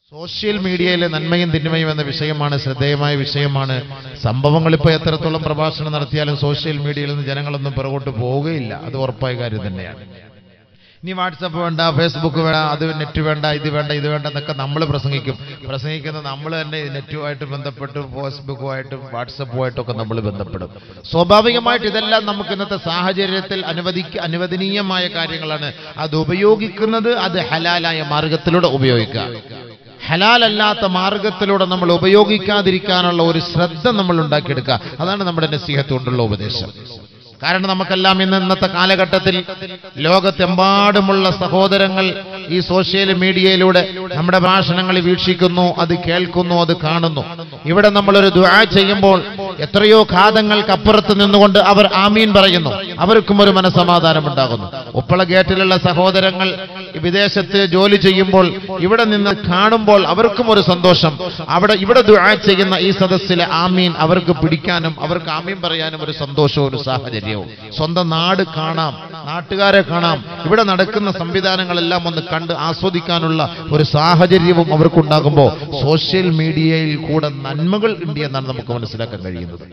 Social മീഡിയയിലെ നന്മയും തിന്മയും എന്ന വിഷയമാണ് ശ്രദ്ധേയമായ വിഷയമാണ് സംഭവങ്ങൾ ഇപ്പോൾ എത്രത്തോളം പ്രഭാഷണം നടത്തിയാലും സോഷ്യൽ മീഡിയയിൽ നിന്ന് ജനങ്ങളൊന്നും പിറകോട്ട് പോവുകയില്ല അത് ഉറപ്പായ കാര്യം തന്നെയാണ് ഇനി വാട്സപ്പ് വേണ്ട ഫേസ്ബുക്ക് വേണ്ട അത് നെറ്റ് വേണ്ട ഇത് വേണ്ട ഇത് വേണ്ട എന്നൊക്കെ നമ്മൾ പ്രസംഗിക്കും പ്രസംഗിക്കുന്നത് നമ്മൾ തന്നെ നെറ്റുമായിട്ട് ബന്ധപ്പെട്ട് ഫേസ്ബുക്കുമായിട്ടും വാട്സപ്പുമായിട്ടും ഒക്കെ നമ്മൾ ബന്ധപ്പെടും സ്വാഭാവികമായിട്ട് ഇതെല്ലാം നമുക്ക് ഇന്നത്തെ സാഹചര്യത്തിൽ അനുവദിക്ക അനുവദനീയമായ കാര്യങ്ങളാണ് അത് ഉപയോഗിക്കുന്നത് അത് ഹലാലായ മാർഗത്തിലൂടെ ഉപയോഗിക്കുക ഹലാലല്ലാത്ത മാർഗത്തിലൂടെ നമ്മൾ ഉപയോഗിക്കാതിരിക്കാനുള്ള ഒരു ശ്രദ്ധ നമ്മൾ ഉണ്ടാക്കിയെടുക്കുക അതാണ് നമ്മുടെ നസീഹത്ത് കൊണ്ടുള്ള ഉപദേശം കാരണം നമുക്കെല്ലാം ഇന്ന് ഇന്നത്തെ കാലഘട്ടത്തിൽ ലോകത്തെമ്പാടുമുള്ള സഹോദരങ്ങൾ ഈ സോഷ്യൽ മീഡിയയിലൂടെ നമ്മുടെ ഭാഷണങ്ങൾ വീക്ഷിക്കുന്നു അത് കേൾക്കുന്നു അത് കാണുന്നു ഇവിടെ നമ്മളൊരു ദുആ ചെയ്യുമ്പോൾ എത്രയോ ഘാതങ്ങൾക്കപ്പുറത്ത് നിന്നുകൊണ്ട് അവർ ആമീൻ പറയുന്നു അവർക്കും ഒരു മനസമാധാനം ഉണ്ടാകുന്നു ഉപ്പള ഗേറ്റിലുള്ള സഹോദരങ്ങൾ വിദേശത്ത് ജോലി ചെയ്യുമ്പോൾ ഇവിടെ നിന്ന് കാണുമ്പോൾ അവർക്കും ഒരു സന്തോഷം അവിടെ ഇവിടെ ദുആ ചെയ്യുന്ന ഈ സദസ്സിലെ ആമീൻ അവർക്ക് പിടിക്കാനും അവർക്ക് ആമീൻ പറയാനും ഒരു സന്തോഷവും ഒരു സാഹചര്യവും സ്വന്തം നാട് കാണാം നാട്ടുകാരെ കാണാം ഇവിടെ നടക്കുന്ന സംവിധാനങ്ങളെല്ലാം ഒന്ന് കണ്ട് ആസ്വദിക്കാനുള്ള ഒരു സാഹചര്യവും അവർക്കുണ്ടാകുമ്പോൾ സോഷ്യൽ മീഡിയയിൽ കൂടെ നന്മകൾ ഉണ്ട് എന്നാണ് നമുക്ക് മനസ്സിലാക്കാൻ കഴിയുന്നത്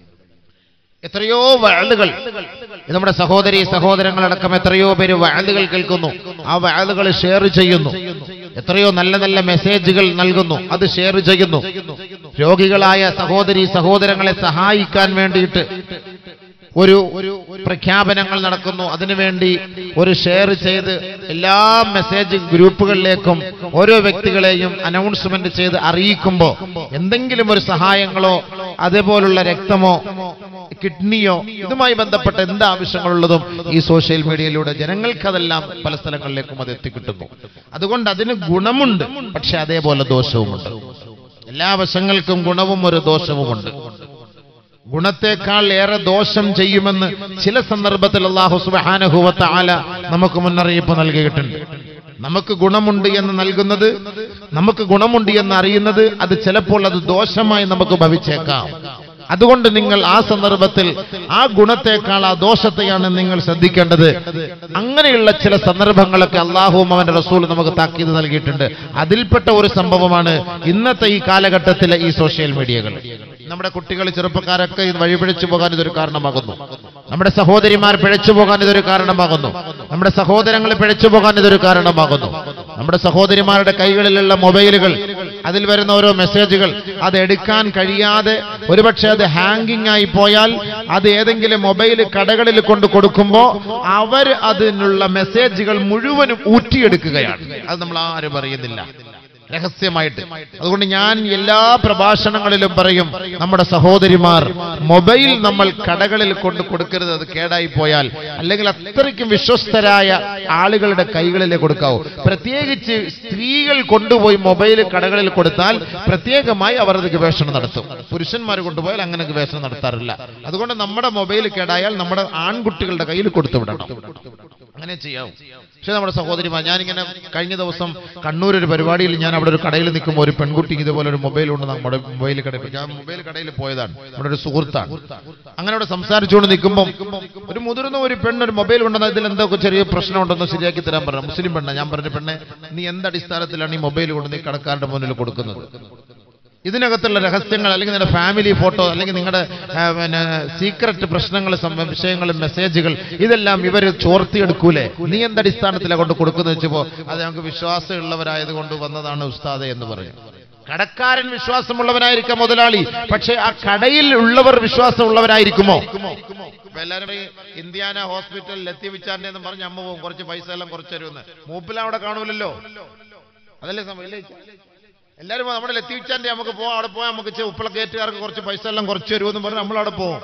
എത്രയോ വഴലുകൾ നമ്മുടെ സഹോദരി സഹോദരങ്ങളടക്കം എത്രയോ പേര് വഴലുകൾ കേൾക്കുന്നു ആ വഴലുകൾ ഷെയർ ചെയ്യുന്നു എത്രയോ നല്ല നല്ല മെസ്സേജുകൾ നൽകുന്നു അത് ഷെയർ ചെയ്യുന്നു രോഗികളായ സഹോദരി സഹോദരങ്ങളെ സഹായിക്കാൻ വേണ്ടിയിട്ട് ഒരു പ്രഖ്യാപനങ്ങൾ നടക്കുന്നു അതിനുവേണ്ടി ഒരു ഷെയർ ചെയ്ത് എല്ലാ മെസ്സേജ് ഗ്രൂപ്പുകളിലേക്കും ഓരോ വ്യക്തികളെയും അനൗൺസ്മെന്റ് ചെയ്ത് അറിയിക്കുമ്പോൾ എന്തെങ്കിലും ഒരു സഹായങ്ങളോ അതേപോലുള്ള രക്തമോ കിഡ്നിയോ ഇതുമായി ബന്ധപ്പെട്ട എന്ത് ആവശ്യങ്ങളുള്ളതും ഈ സോഷ്യൽ മീഡിയയിലൂടെ ജനങ്ങൾക്കതെല്ലാം പല സ്ഥലങ്ങളിലേക്കും അത് എത്തിക്കിട്ടുന്നു അതുകൊണ്ട് അതിന് ഗുണമുണ്ട് പക്ഷെ അതേപോലെ ദോഷവുമുണ്ട് എല്ലാ വശങ്ങൾക്കും ഗുണവും ഒരു ദോഷവുമുണ്ട് ഗുണത്തെക്കാൾ ഏറെ ദോഷം ചെയ്യുമെന്ന് ചില സന്ദർഭത്തിൽ അള്ളാഹു സുബാനഹുവത്ത ആല നമുക്ക് മുന്നറിയിപ്പ് നൽകിയിട്ടുണ്ട് നമുക്ക് ഗുണമുണ്ട് എന്ന് നൽകുന്നത് നമുക്ക് ഗുണമുണ്ട് എന്ന് അറിയുന്നത് അത് ചിലപ്പോൾ അത് ദോഷമായി നമുക്ക് ഭവിച്ചേക്കാം അതുകൊണ്ട് നിങ്ങൾ ആ സന്ദർഭത്തിൽ ആ ഗുണത്തെക്കാൾ ആ ദോഷത്തെയാണ് നിങ്ങൾ ശ്രദ്ധിക്കേണ്ടത് അങ്ങനെയുള്ള ചില സന്ദർഭങ്ങളൊക്കെ അള്ളാഹുവും അവന്റെ റസൂൽ നമുക്ക് താക്കീത് നൽകിയിട്ടുണ്ട് അതിൽപ്പെട്ട ഒരു സംഭവമാണ് ഇന്നത്തെ ഈ കാലഘട്ടത്തിലെ ഈ സോഷ്യൽ മീഡിയകൾ നമ്മുടെ കുട്ടികൾ ചെറുപ്പക്കാരൊക്കെ ഇത് വഴിപിഴച്ചു പോകാൻ ഇതൊരു കാരണമാകുന്നു നമ്മുടെ സഹോദരിമാർ പിഴച്ചു പോകാൻ ഇതൊരു കാരണമാകുന്നു നമ്മുടെ സഹോദരങ്ങൾ പിഴച്ചു പോകാൻ ഇതൊരു കാരണമാകുന്നു നമ്മുടെ സഹോദരിമാരുടെ കൈകളിലുള്ള മൊബൈലുകൾ അതിൽ വരുന്ന ഓരോ മെസ്സേജുകൾ അത് എടുക്കാൻ കഴിയാതെ ഒരുപക്ഷെ അത് ഹാങ്കിങ് ആയി പോയാൽ അത് ഏതെങ്കിലും മൊബൈൽ കടകളിൽ കൊണ്ട് കൊടുക്കുമ്പോൾ അവർ അതിനുള്ള മെസ്സേജുകൾ മുഴുവനും ഊറ്റിയെടുക്കുകയാണ് അത് നമ്മൾ ആരും അറിയുന്നില്ല രഹസ്യമായിട്ട് അതുകൊണ്ട് ഞാൻ എല്ലാ പ്രഭാഷണങ്ങളിലും പറയും നമ്മുടെ സഹോദരിമാർ മൊബൈൽ നമ്മൾ കടകളിൽ കൊണ്ട് കൊടുക്കരുത് അത് കേടായി പോയാൽ അല്ലെങ്കിൽ അത്രയ്ക്കും വിശ്വസ്തരായ ആളുകളുടെ കൈകളിലേ കൊടുക്കാവൂ പ്രത്യേകിച്ച് സ്ത്രീകൾ കൊണ്ടുപോയി മൊബൈൽ കടകളിൽ കൊടുത്താൽ പ്രത്യേകമായി അവർ അത് ഗവേഷണം നടത്തും പുരുഷന്മാർ കൊണ്ടുപോയാൽ അങ്ങനെ ഗവേഷണം നടത്താറില്ല അതുകൊണ്ട് നമ്മുടെ മൊബൈൽ കേടായാൽ നമ്മുടെ ആൺകുട്ടികളുടെ കയ്യിൽ കൊടുത്തു വിടണം അങ്ങനെ ചെയ്യാവും പക്ഷെ നമ്മുടെ സഹോദരിമാർ ഞാനിങ്ങനെ കഴിഞ്ഞ ദിവസം കണ്ണൂർ ഒരു പരിപാടിയിൽ ഞാൻ അവിടെ ഒരു കടയിൽ നിൽക്കുമ്പോൾ ഒരു പെൺകുട്ടിക്ക് ഇതുപോലെ ഒരു മൊബൈൽ ഉണ്ട് നമ്മുടെ മൊബൈൽ കടയിൽ ഞാൻ മൊബൈൽ കടയിൽ പോയതാണ് നമ്മുടെ ഒരു സുഹൃത്താണ് അങ്ങനെ അവിടെ സംസാരിച്ചുകൊണ്ട് നിൽക്കുമ്പോൾ ഒരു മുതിർന്ന ഒരു പെണ്ണ് ഒരു മൊബൈൽ ഉണ്ടെന്ന് ഇതിൽ എന്തൊക്കെ ചെറിയ പ്രശ്നം ഉണ്ടെന്ന് ശരിയാക്കി തരാൻ പറഞ്ഞു മുസ്ലിം പെണ്ണ ഞാൻ പറഞ്ഞ പെണ്ണെ നീ എന്ത് അടിസ്ഥാനത്തിലാണ് ഈ മൊബൈൽ കൊണ്ട് നീ കടക്കാരുടെ മുന്നിൽ കൊടുക്കുന്നത് ഇതിനകത്തുള്ള രഹസ്യങ്ങൾ അല്ലെങ്കിൽ നിങ്ങളുടെ ഫാമിലി ഫോട്ടോ അല്ലെങ്കിൽ നിങ്ങളുടെ ആ, പിന്നെ സീക്രട്ട് പ്രശ്നങ്ങൾ സംബ- വിഷയങ്ങൾ മെസ്സേജുകൾ ഇതെല്ലാം ഇവർ ചോർത്തിയെടുക്കൂലേ നീ എന്തടിസ്ഥാനത്തിലാണ് കൊണ്ട് കൊടുക്കുന്നത് വെച്ചപ്പോ അത് ഞങ്ങൾക്ക് വിശ്വാസമുള്ളവരായത് കൊണ്ട് വന്നതാണ് ഉസ്താദെ എന്ന് പറയും കടക്കാരൻ വിശ്വാസമുള്ളവനായിരിക്കാം മുതലാളി പക്ഷെ ആ കടയിൽ ഉള്ളവർ വിശ്വാസമുള്ളവരായിരിക്കുമോ ഇപ്പൊ എല്ലാവരും ഈ ഇന്ത്യാന ഹോസ്പിറ്റലിൽ എത്തിവിച്ചാന്റെ എന്ന് പറഞ്ഞ് അമ്മ പോകും കുറച്ച് പൈസ എല്ലാം കുറച്ച് തരുമെന്ന് മൂപ്പിൽ അവിടെ കാണൂലല്ലോ അതല്ലേ സംഭവം ഇല്ലേ എല്ലാവരും നമ്മുടെ ലത്തീച്ചാന്റെ നമുക്ക് പോവാം അവിടെ പോയാൽ നമുക്ക് ഇച്ചിരി ഉപ്പള ഗേറ്റുകാർക്ക് കുറച്ച് പൈസ എല്ലാം കുറച്ച് തരുമെന്ന് പറഞ്ഞ് നമ്മൾ അവിടെ പോകും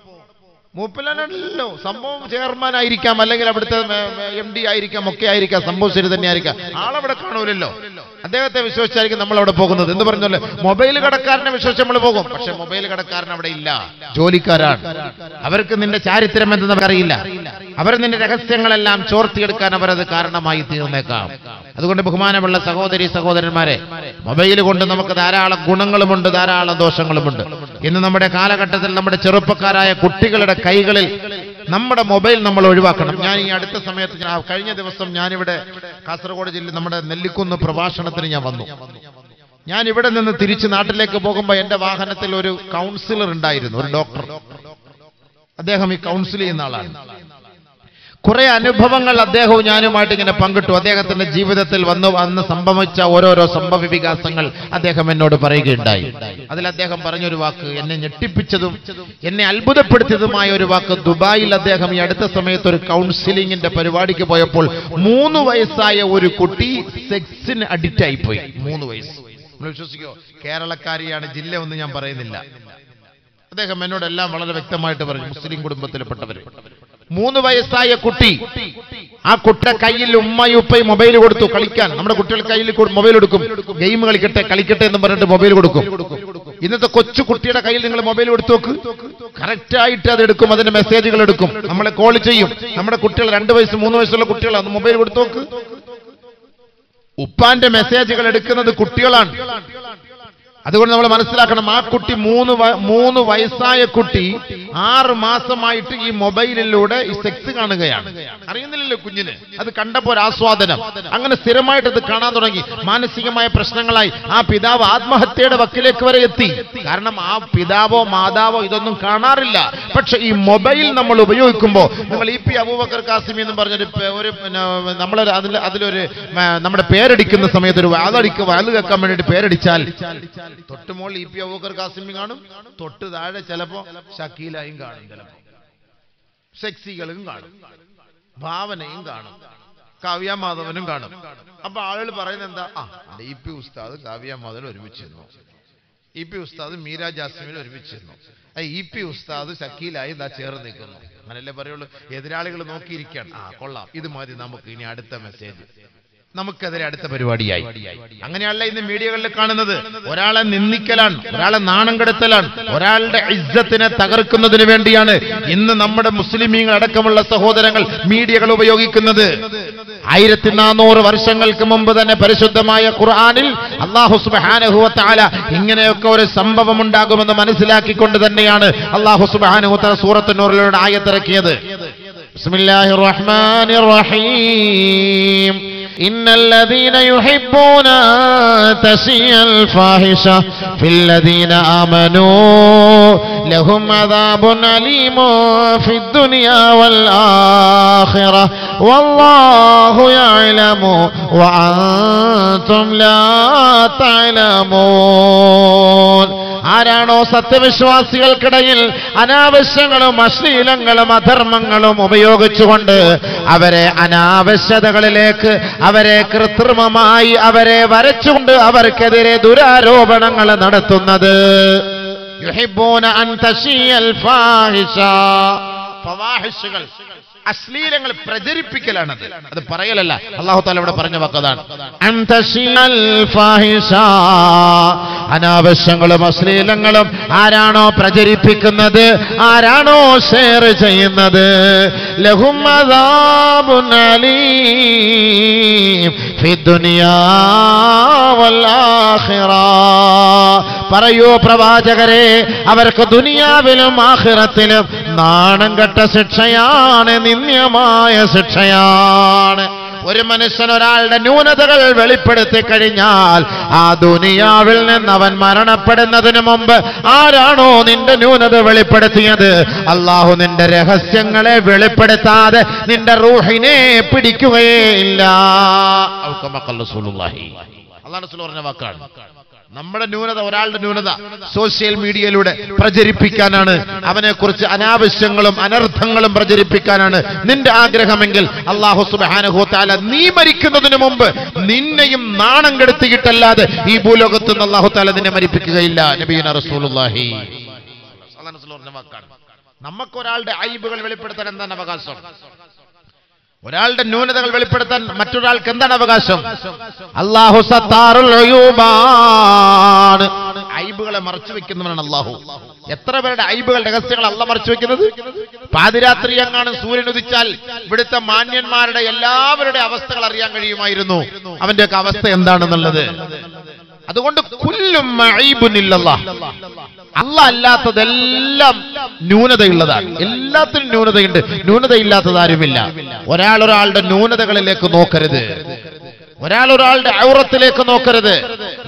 മൂപ്പിലല്ലോ സംഭവം ചെയർമാൻ ആയിരിക്കാം അല്ലെങ്കിൽ അവിടുത്തെ എം ഡി ആയിരിക്കാം ഒക്കെ ആയിരിക്കാം സംഭവം ശരി തന്നെ ആയിരിക്കാം ആളവിടെ കാണൂലല്ലോ അദ്ദേഹത്തെ വിശ്വസിച്ചായിരിക്കും നമ്മൾ അവിടെ പോകുന്നത് എന്ന് പറഞ്ഞല്ലേ മൊബൈൽ കടക്കാരനെ വിശ്വസിച്ച് നമ്മൾ പോകും പക്ഷെ മൊബൈൽ കടക്കാരൻ അവിടെ ഇല്ല ജോലിക്കാരാണ് അവർക്ക് നിന്റെ ചാരിത്രം എന്തെന്ന് നമുക്കറിയില്ല അവർ നിന്റെ രഹസ്യങ്ങളെല്ലാം ചോർത്തിയെടുക്കാൻ അവരത് കാരണമായി തീർന്നേക്കാം അതുകൊണ്ട് ബഹുമാനമുള്ള സഹോദരി സഹോദരന്മാരെ മൊബൈൽ കൊണ്ട് നമുക്ക് ധാരാളം ഗുണങ്ങളുമുണ്ട് ധാരാളം ദോഷങ്ങളുമുണ്ട് ഇന്ന് നമ്മുടെ കാലഘട്ടത്തിൽ നമ്മുടെ ചെറുപ്പക്കാരായ കുട്ടികളുടെ കൈകളിൽ നമ്മുടെ മൊബൈൽ നമ്മൾ ഒഴിവാക്കണം ഞാൻ ഈ അടുത്ത സമയത്ത് ഞാൻ- കഴിഞ്ഞ ദിവസം ഞാനിവിടെ കാസർഗോഡ് ജില്ലയിൽ നമ്മുടെ നെല്ലിക്കുന്ന് പ്രഭാഷണത്തിന് ഞാൻ വന്നു ഞാൻ ഇവിടെ നിന്ന് തിരിച്ച് നാട്ടിലേക്ക് പോകുമ്പോൾ എന്റെ വാഹനത്തിൽ ഒരു കൗൺസിലർ ഉണ്ടായിരുന്നു ഒരു ഡോക്ടർ അദ്ദേഹം ഈ കൗൺസിൽ ചെയ്യുന്ന ആളാണ് കുറെ അനുഭവങ്ങൾ അദ്ദേഹവും ഞാനുമായിട്ട് ഇങ്ങനെ പങ്കിട്ടു അദ്ദേഹത്തിന്റെ ജീവിതത്തിൽ വന്ന് വന്ന് സംഭവിച്ച ഓരോരോ സംഭവ വികാസങ്ങൾ അദ്ദേഹം എന്നോട് പറയുകയുണ്ടായി അതിൽ അദ്ദേഹം പറഞ്ഞൊരു വാക്ക് എന്നെ ഞെട്ടിപ്പിച്ചതും എന്നെ അത്ഭുതപ്പെടുത്തിയതുമായ ഒരു വാക്ക് ദുബായിൽ അദ്ദേഹം ഈ അടുത്ത സമയത്ത് ഒരു കൗൺസിലിംഗിന്റെ പരിപാടിക്ക് പോയപ്പോൾ മൂന്ന് വയസ്സായ ഒരു കുട്ടി സെക്സിന് അഡിക്റ്റ് ആയിപ്പോയി മൂന്ന് വയസ്സ് നമ്മൾ വിശ്വസിക്കോ കേരളക്കാരിയാണ് ജില്ല ഒന്നും ഞാൻ പറയുന്നില്ല അദ്ദേഹം എന്നോടെല്ലാം വളരെ വ്യക്തമായിട്ട് പറഞ്ഞു മുസ്ലിം കുടുംബത്തിൽപ്പെട്ടവർ മൂന്ന് വയസ്സായ കുട്ടി ആ കുട്ടിയുടെ കയ്യിൽ ഉമ്മയും ഉപ്പയും മൊബൈൽ കൊടുത്തു കളിക്കാൻ നമ്മുടെ കുട്ടികൾ കയ്യിൽ മൊബൈൽ എടുക്കും ഗെയിം കളിക്കട്ടെ കളിക്കട്ടെ എന്ന് പറഞ്ഞിട്ട് മൊബൈൽ കൊടുക്കും ഇന്നത്തെ കൊച്ചു കുട്ടിയുടെ കയ്യിൽ നിങ്ങൾ മൊബൈൽ കൊടുത്തു നോക്ക് കറക്റ്റ് ആയിട്ട് അത് എടുക്കും അതിന്റെ മെസ്സേജുകൾ എടുക്കും നമ്മളെ കോൾ ചെയ്യും നമ്മുടെ കുട്ടികൾ രണ്ട് വയസ്സ് മൂന്ന് വയസ്സുള്ള കുട്ടികളാണ് മൊബൈൽ കൊടുത്തു നോക്ക് ഉപ്പാന്റെ മെസ്സേജുകൾ എടുക്കുന്നത് കുട്ടികളാണ് അതുകൊണ്ട് നമ്മൾ മനസ്സിലാക്കണം ആ കുട്ടി മൂന്ന് വ- മൂന്ന് വയസ്സായ കുട്ടി ആറ് മാസമായിട്ട് ഈ മൊബൈലിലൂടെ ഈ സെക്സ് കാണുകയാണ് അറിയുന്നില്ലല്ലോ കുഞ്ഞിന് അത് കണ്ടപ്പോൾ ഒരു ആസ്വാദനം അങ്ങനെ സ്ഥിരമായിട്ട് ഇത് കാണാൻ തുടങ്ങി മാനസികമായ പ്രശ്നങ്ങളായി ആ പിതാവ് ആത്മഹത്യയുടെ വക്കിലേക്ക് വരെ എത്തി കാരണം ആ പിതാവോ മാതാവോ ഇതൊന്നും കാണാറില്ല പക്ഷെ ഈ മൊബൈൽ നമ്മൾ ഉപയോഗിക്കുമ്പോൾ നിങ്ങൾ ഇ പി അബൂബക്കർ കാസിമി എന്ന് പറഞ്ഞൊരു പേ- ഒരു പിന്നെ നമ്മളൊരു അതിൽ അതിലൊരു ആ, നമ്മുടെ പേരടിക്കുന്ന സമയത്ത് ഒരു വാതടിക്ക് വാല് കേൾക്കാൻ വേണ്ടിയിട്ട് പേരടിച്ചാൽ തൊട്ട് മുകളിൽ ഇ പി അബൂബക്കർ കാസിമി കാണും തൊട്ട് താഴെ ചിലപ്പോ ഷക്കീലായും കാണും ചിലപ്പോ സെക്സികളും കാണും ഭാവനയും കാണും കാവ്യ മാധവനും കാണും അപ്പൊ ആളുകൾ പറയുന്നത് എന്താ ആ ഇ പി ഉസ്താദ് കാവ്യ മാധവൻ ഒരുമിച്ചിരുന്നു E P Usthad Meera Jasmine ഒരുമിച്ചിരുന്നു ആ ഇ പി ഉസ്താദ് ഷക്കീലായി ഇതാ ചേർന്ന് നിൽക്കുന്നു അങ്ങനല്ലേ പറയുള്ളൂ എതിരാളികൾ നോക്കിയിരിക്കുകയാണ് ആ കൊള്ളാം ഇത് മതി നമുക്ക് ഇനി അടുത്ത മെസ്സേജ് നമുക്കെതിരെ അടുത്ത പരിപാടിയായി അങ്ങനെയല്ല ഇന്ന് മീഡിയകളിൽ കാണുന്നത് ഒരാളെ നിന്ദിക്കലാണ് ഒരാളെ നാണം കെടുത്തലാണ് ഒരാളുടെ ഇജ്ജത്തിനെ തകർക്കുന്നതിന് വേണ്ടിയാണ് ഇന്ന് നമ്മുടെ മുസ്ലിമീങ്ങൾ അടക്കമുള്ള സഹോദരങ്ങൾ മീഡിയകൾ ഉപയോഗിക്കുന്നത് ആയിരത്തി നാനൂറ് വർഷങ്ങൾക്ക് മുമ്പ് തന്നെ പരിശുദ്ധമായ ഖുർആനിൽ അള്ളാഹു സുബ്ഹാനഹു വതആല ഇങ്ങനെയൊക്കെ ഒരു സംഭവം ഉണ്ടാകുമെന്ന് മനസ്സിലാക്കിക്കൊണ്ട് തന്നെയാണ് അള്ളാഹു സുബ്ഹാനഹു വതആല സൂറത്ത് നൂറിലൂടെ ആയത്തിറക്കിയത് ബിസ്മില്ലാഹിർ റഹ്മാനിർ റഹീം إن الذين يحبون أن تشيع الفاحشة في الذين آمنوا لهم عذاب أليم في الدنيا والآخرة والله يعلم وأنتم لا تعلمون ആരാണോ സത്യവിശ്വാസികൾക്കിടയിൽ അനാവശ്യങ്ങളും അശ്ലീലങ്ങളും അധർമ്മങ്ങളും ഉപയോഗിച്ചുകൊണ്ട് അവരെ അനാവശ്യതകളിലേക്ക് അവരെ കൃത്രിമമായി അവരെ വരച്ചുകൊണ്ട് അവർക്കെതിരെ ദുരാരോപണങ്ങൾ നടത്തുന്നത് യുഹിബ്ബൂന അൻ തശീയൽ ഫാഹിഷ. ഫവാഹിഷുകൾ അശ്ലീലങ്ങൾ പ്രചരിപ്പിക്കലാണത് അത് പറയലല്ല അള്ളാഹു താല ഇവിടെ പറഞ്ഞ വാക്കതാണ് അൻ തശീയൽ ഫാഹിഷ. അനാവശ്യങ്ങളും അശ്ലീലങ്ങളും ആരാണോ പ്രചരിപ്പിക്കുന്നത് ആരാണോ ഷെയർ ചെയ്യുന്നത് ലഹും അദാബുൻ അലീം ഫി ദുനിയാ വൽ ആഖിറ പറയൂ പ്രവാചകരെ അവർക്ക് ദുനിയാവിലും ആഖിറത്തിലും നാണം കെട്ട ശിക്ഷയാണ് നിന്ദ്യമായ ശിക്ഷയാണ് ഒരു മനുഷ്യൻ ഒരാളുടെ ന്യൂനതകൾ വെളിപ്പെടുത്തി കഴിഞ്ഞാൽ ആ ദുനിയാവിൽ നിന്ന് അവൻ മരണപ്പെടുന്നതിന് മുമ്പ് ആരാണോ നിന്റെ ന്യൂനത വെളിപ്പെടുത്തിയത് അള്ളാഹു നിന്റെ രഹസ്യങ്ങളെ വെളിപ്പെടുത്താതെ നിന്റെ റൂഹിനെ പിടിക്കുകയേ ഇല്ല അള്ളാഹ് റസൂൽ പറഞ്ഞ വാക്കാണ് നമ്മുടെ ന്യൂനത ഒരാളുടെ ന്യൂനത സോഷ്യൽ മീഡിയയിലൂടെ പ്രചരിപ്പിക്കാനാണ് അവനെ കുറിച്ച് അനാവശ്യങ്ങളും അനർത്ഥങ്ങളും പ്രചരിപ്പിക്കാനാണ് നിന്റെ ആഗ്രഹമെങ്കിൽ അള്ളാഹു സുബാനഹുത്താല നീ മരിക്കുന്നതിന് മുമ്പ് നിന്നെയും നാണം കെടുത്തിയിട്ടല്ലാതെ ഈ ഭൂലോകത്ത് നിന്ന് അള്ളാഹു താല നിന്നെ മരിപ്പിക്കുകയില്ല നബീന റസൂലുള്ളാഹി അള്ളാഹു റസൂൽ പറഞ്ഞ വാക്കാണ് നമുക്കൊരാളുടെ അയിബുകൾ വെളിപ്പെടുത്താൻ എന്താണ് അവകാശം ഒരാളുടെ ന്യൂനതകൾ വെളിപ്പെടുത്താൻ മറ്റൊരാൾക്ക് എന്താണ് അവകാശം അള്ളാഹു സത്താറുൽ ഉയൂബാണ് ഐബുകളെ മറച്ചു വെക്കുന്നവനാണ് അള്ളാഹു എത്ര പേരുടെ ഐബുകൾ രഹസ്യങ്ങൾ അല്ല മറച്ചു വെക്കുന്നത് പാതിരാത്രി എങ്ങാനും സൂര്യൻ ഉദിച്ചാൽ ഇവിടുത്തെ മാന്യന്മാരുടെ എല്ലാവരുടെ അവസ്ഥകൾ അറിയാൻ കഴിയുമായിരുന്നു അവന്റെയൊക്കെ അവസ്ഥ എന്താണെന്നുള്ളത് അതുകൊണ്ട് കുല്ലും മഈബുനില്ലല്ലാ. അല്ല അല്ലാത്തതെല്ലാം ന്യൂനതയുള്ളതാണ് എല്ലാത്തിനും ന്യൂനതയുണ്ട് ന്യൂനതയില്ലാത്തത് ആരുമില്ല ഒരാൾ ഒരാളുടെ ന്യൂനതകളിലേക്ക് നോക്കരുത് ഒരാൾ ഒരാളുടെ ഔറത്തിലേക്ക് നോക്കരുത്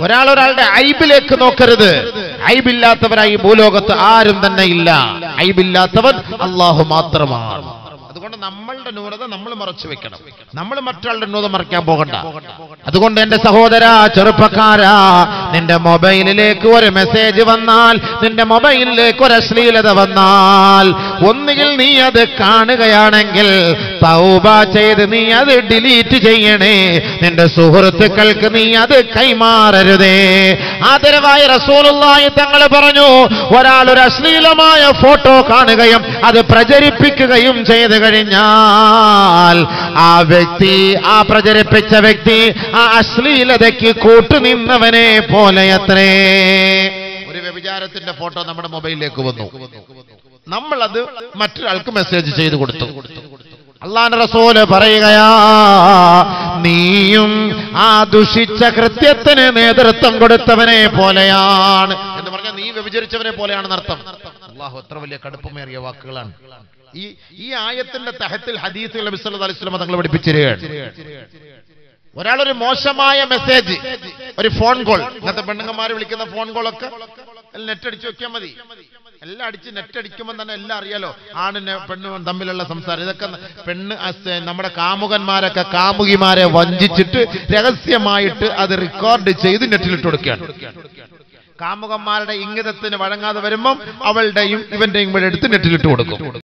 ഒരാൾ ഒരാളുടെ ഐബിലേക്ക് നോക്കരുത് ഐബില്ലാത്തവരായി ഈ ഭൂലോകത്ത് ആരും തന്നെ ഇല്ല ഐബില്ലാത്തവൻ അള്ളാഹു മാത്രമാണ് അതുകൊണ്ട് നമ്മളുടെ ന്യൂനത നമ്മൾ മറച്ചു വെക്കണം നമ്മൾ മറ്റൊരാളുടെ ന്യൂനത മറയ്ക്കാൻ പോകണ്ട അതുകൊണ്ട് എന്റെ സഹോദര ചെറുപ്പക്കാരാ നിന്റെ മൊബൈലിലേക്ക് ഒരു മെസ്സേജ് വന്നാൽ നിന്റെ മൊബൈലിലേക്ക് ഒരു അശ്ലീലത വന്നാൽ ഒന്നുകിൽ നീ അത് കാണുകയാണെങ്കിൽ തൗബ ചെയ്ത് നീ അത് ഡിലീറ്റ് ചെയ്യണേ നിന്റെ സുഹൃത്തുക്കൾക്ക് നീ അത് കൈമാറരുതേ ആദരവായ റസൂലുള്ളാഹി തങ്ങൾ പറഞ്ഞു ഒരാൾ ഒരു അശ്ലീലമായ ഫോട്ടോ കാണുകയും അത് പ്രചരിപ്പിക്കുകയും ചെയ്തു കഴിഞ്ഞാൽ ആ വ്യക്തി ആ പ്രചരിപ്പിച്ച വ്യക്തി ആ അശ്ലീലതയ്ക്ക് കൂട്ടുനിന്നവനെ പോലെയത്രേ ഒരു വ്യഭിചാരത്തിന്റെ ഫോട്ടോ നമ്മുടെ മൊബൈലിലേക്ക് വന്നു നമ്മളത് മറ്റൊരാൾക്ക് മെസ്സേജ് ചെയ്തു കൊടുത്തു അള്ളാൻ റസൂല് പറയുകയാ നീയും ആ ദുഷിച്ച കൃത്യത്തിന് നേതൃത്വം കൊടുത്തവനെ പോലെയാണ് എന്ന് പറഞ്ഞാൽ നീ വ്യഭിചരിച്ചവനെ പോലെയാണെന്ന് അർത്ഥം അള്ളാഹു എത്ര വലിയ കടുപ്പമേറിയ വാക്കുകളാണ് ഈ ഈ ആയത്തിന്റെ തഹത്തിൽ ഹദീസ് നബി സല്ലല്ലാഹു അലൈഹി വസല്ലം തങ്ങൾ പഠിപ്പിച്ചിരിക്കുകയാണ് ഒരാളൊരു മോശമായ മെസ്സേജ് ഒരു ഫോൺ കോൾ ഇന്നത്തെ പെണ്ണുങ്ങന്മാർ വിളിക്കുന്ന ഫോൺ കോളൊക്കെ നെറ്റ് അടിച്ചു വെക്കാൻ മതി എല്ലാം അടിച്ച് നെറ്റ് അടിക്കുമ്പോൾ തന്നെ എല്ലാം അറിയാലോ ആണിന് പെണ്ണും തമ്മിലുള്ള സംസാരം ഇതൊക്കെ പെണ്ണ് അസ് നമ്മുടെ കാമുകന്മാരൊക്കെ കാമുകിമാരെ വഞ്ചിച്ചിട്ട് രഹസ്യമായിട്ട് അത് റെക്കോർഡ് ചെയ്ത് നെറ്റിലിട്ട് കൊടുക്കുകയാണ് കാമുകന്മാരുടെ ഇംഗിതത്തിന് വഴങ്ങാതെ വരുമ്പം അവളുടെയും ഇവന്റെയും കൂടെ എടുത്ത് നെറ്റിലിട്ട് കൊടുക്കും